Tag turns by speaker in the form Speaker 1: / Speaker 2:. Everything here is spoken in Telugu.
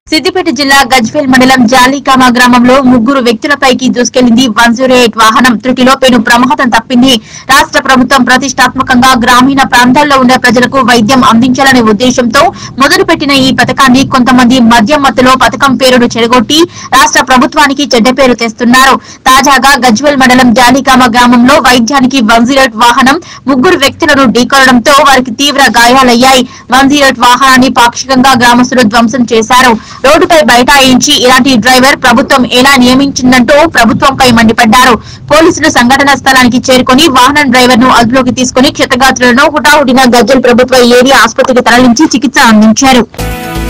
Speaker 1: సిద్దిపేట జిల్లా గజ్వేల్ మండలం జాలికామ గ్రామంలో ముగ్గురు వ్యక్తులపైకి దూసుకెళ్లింది వన్ జీరో ఎయిట్ వాహనం త్రుటిలో పెను ప్రమాదం తప్పింది రాష్ట్ర ప్రభుత్వం ప్రతిష్టాత్మకంగా గ్రామీణ ప్రాంతాల్లో ఉండే ప్రజలకు వైద్యం అందించాలనే ఉద్దేశంతో మొదలుపెట్టిన ఈ పథకాన్ని కొంతమంది మద్యం మత్తులో పథకం పేరును చెడగొట్టి రాష్ట్ర ప్రభుత్వానికి చెడ్డ పేరు తెస్తున్నారు తాజాగా గజ్వేల్ మండలం జాలికామ గ్రామంలో వైద్యానికి వన్ జీరో ఎయిట్ వాహనం ముగ్గురు వ్యక్తులను ఢీకొనడంతో వారికి తీవ్ర గాయాలయ్యాయి వన్ జీరో ఎయిట్ వాహనాన్ని పాక్షికంగా గ్రామస్తులు ధ్వంసం చేశారు రోడ్డుపై బైఠాయించి ఇలాంటి డ్రైవర్ ప్రభుత్వం ఎలా నియమించిందంటూ ప్రభుత్వంపై మండిపడ్డారు పోలీసులు సంఘటనా స్థలానికి చేరుకుని వాహనం డ్రైవర్ ను అదుపులోకి తీసుకుని క్షతగాత్రులను హుటాహుటిన గజ్జల్ ప్రభుత్వ ఏరియా ఆసుపత్రికి తరలించి చికిత్స అందించారు